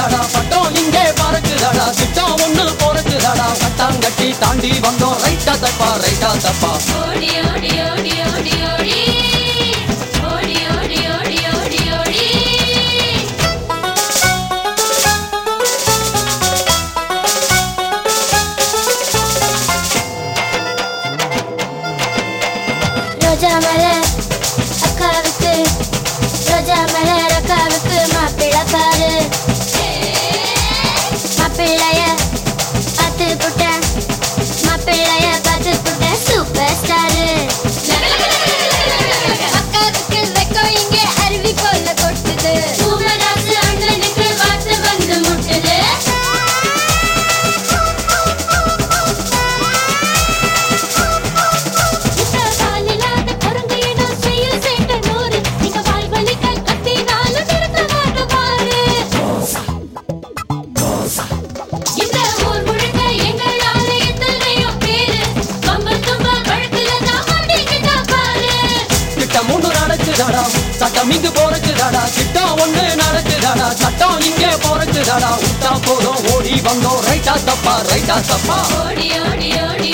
நடக்குதாடா பட்டம் இங்கே பறக்குதாடா திட்டம் ஒண்ணு பொறக்குதாடா கட்டாங்கட்டி தாண்டி வந்தோம் ரைட்டா தப்பா ரைட்டா தப்பா ஓடி ஓடி ஓடி ஓடி ஓடி ஓடி ஓடி ஓடி ஓடி ஓடி ரோஜா மலர் அக்காவுக்கு ரோஜா மலர் அக்காவுக்கு மாப்பிள்ளை பாரு மாப்பிள்ளைய பார்த்து புட்டேன் மாப்பிள்ளைய பார்த்து புட்டேன் சூப்பர் ஸ்டாரு அக்காவுக்கு வெக்கம் இங்கே அருவி போல கொட்டுது பூமராசு அண்ணனுக்கு வாத்து வந்து முட்டுது இந்த வாலில்லாத குரங்கு இனம் செய்யும் சேட்டை நூறு. நீங்க வாய் வலிக்க கத்தினாலும் நிறுத்த மாட்டோம் பாரு. இந்த ஊர் முழுக்க எங்களால எத்தனையோ பேரு கம்பல் தும்பல் வழக்குல தான் மாட்டிக்கிட்டா பாரு திட்டம் ஒண்ணு நடக்குதாடா சட்டம் இங்கு போறக்குதாடா திட்டம் ஒண்ணு நடக்குதாடா சட்டம் இங்கே போறக்குதாடா விட்டா போதும் ஓடி வந்தோம் ரைட்டா தப்பா ரைட்டா தப்பா ஓடி ஓடி ஓடி